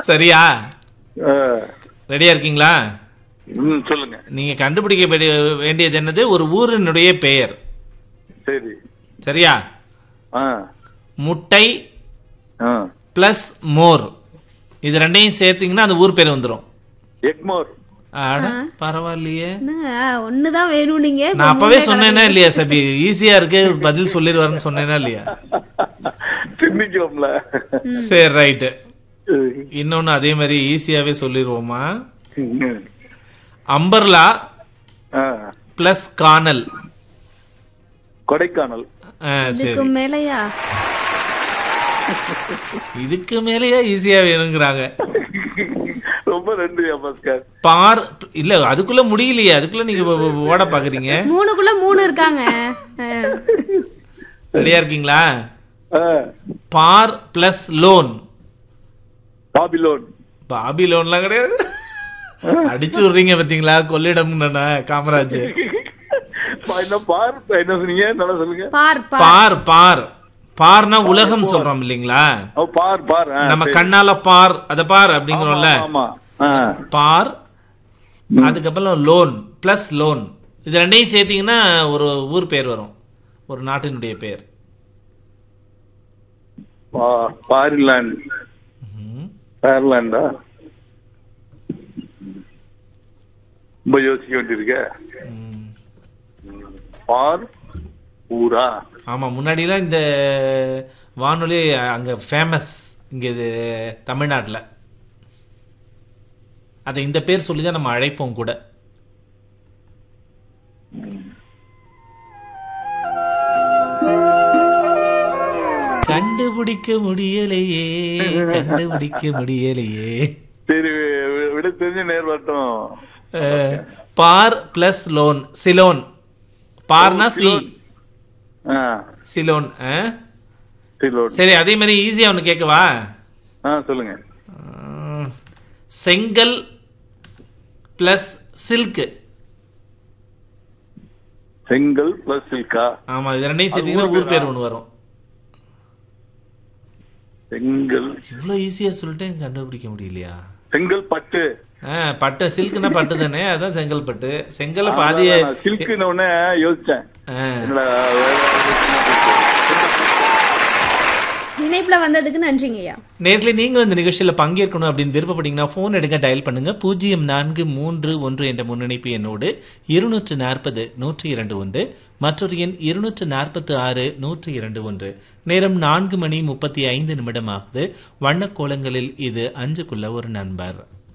சரியா ஆ. ரெடியா இருக்கீங்களா ம் சொல்லுங்க நீங்க கண்டுபிடிக்க வேண்டிய- வேண்டியது என்னது ஒரு ஊரினுடைய பெயர் சரி சரியா ஆ முட்டை ஆ பிளஸ் மோர் இது ரெண்டையும் சேர்த்தீங்கன்னா அந்த ஊர் பேர் வந்துடும் எக்மோர் அட பரவாயில்லையே என்னங்க ஒண்ணுதான் வேணும் நீங்க இப்ப நான் அப்பவே மூணே சொன்னேனா இல்லையா சபி ஈஸியா இருக்கு பதில் சொல்லிடுவாருன்னு சொன்னேனா இல்லையா சிந்திக்கலாம்ல சரி ரைட்டு இன்னொன்னு அதே மாதிரி ஈஸியாவே சொல்லிடுவோமா ம். அம்பர்லா ஆ. பிளஸ் கானல் கொடைக்கானல் ஆ, சரி இதுக்கு மேலயா இதுக்கு மேலேயே ஈஸியா வேணுங்கிறாங்க ரொம்ப நன்றி பாஸ்கர் பார் இல்ல அதுக்குள்ள முடியலையே அதுக்குள்ள நீங்க ஓ- ஓ- ஓட பாக்குறீங்க மூணுக்குள்ள மூணு இருக்காங்க ஆ. ரெடியா இருக்கீங்களா ஆ. பார் பிளஸ் லோன் பாபிலோன் பாபி லோன்லாம் கிடையாது அடிச்சு விடுறீங்க பாத்தீங்களா கொள்ளிடம் காமராஜ் பா- என்ன பார் என்ன சொன்னீங்க நல்லா சொல்லுங்க பார் பார் பார் பார் பார்னா உலகம் சொல்றோம் இல்லைங்களா ஓ பார் பார் ஆ, நம்ம சரி. கண்ணால பார் அத பார் அப்படிங்கிறோம்ல ஆமா ஆ. பார் அதுக்கப்புறம் லோன் பிளஸ் லோன் இது ரெண்டையும் சேர்த்தீங்கன்னா ஒரு ஊர் பேர் வரும் ஒரு நாட்டினுடைய பேர் பா- பாரிலாண்ட் ம்ஹும். பேர்லாண்டா ரொம்ப யோசிக்க வேண்டியிருக்க ம். பார் ஊரா ஆமா முன்னாடிலாம் இந்த வானொலி அங்க ஃபேமஸ் இங்க இது தமிழ்நாட்டுல அதை இந்த பேர் சொல்லி தான் நம்ம அழைப்போம் கூட கண்டுபிடிக்க முடியலையே கண்டுபிடிக்க முடியலையே சரி வி- விட தெரிஞ்ச நேர் வரட்டும் அஹ், பார் பிளஸ் லோன் சிலோன் பார்னா சி ஆ சிலோன் அஹ்? சரி லோட். சரி அதே மாதிரி ஈஸியா ஒன்று கேட்கவா ஆ சொல்லுங்க அஹ், செங்கல் பிளஸ் சில்க் செங்கல் பிளஸ் சில்கா ஆமா இது ரெண்டையும் சேர்த்தீங்கன்னா ஊர் பேர் ஒன்று வரும் செங்கல் இவ்வளோ ஈஸியா சொல்லிட்டு கண்டுபிடிக்க முடியலையா செங்கல் பட்டு ஆ பட்டு சில்க்னா பட்டு தானே அதான் செங்கல் பட்டு செங்கல்ல பாதிய சில்க்குன்னு உடனே யோசிச்சேன் ஆ, என்னடா வேற இணைப்புல வந்ததுக்கு நன்றிங்கய்யா நேர்ல நீங்க இந்த நிகழ்ச்சியில பங்கேற்கணும் அப்படின்னு விருப்பப்பட்டீங்கன்னா போன் எடுக்க டயல் பண்ணுங்க பூஜ்ஜியம் நான்கு மூன்று ஒன்று என்ற முன்னணிப்பு எண்ணோடு இருநூற்று நாற்பது நூற்றி இரண்டு ஒன்று மற்றொரு எண் இருநூற்று நாற்பத்து ஆறு நூற்றி இரண்டு ஒன்று நேரம் நான்கு மணி முப்பத்தி ஐந்து நிமிடமாகுது வண்ணக்கோலங்களில் இது அஞ்சுக்குள்ள ஒரு நண்பர்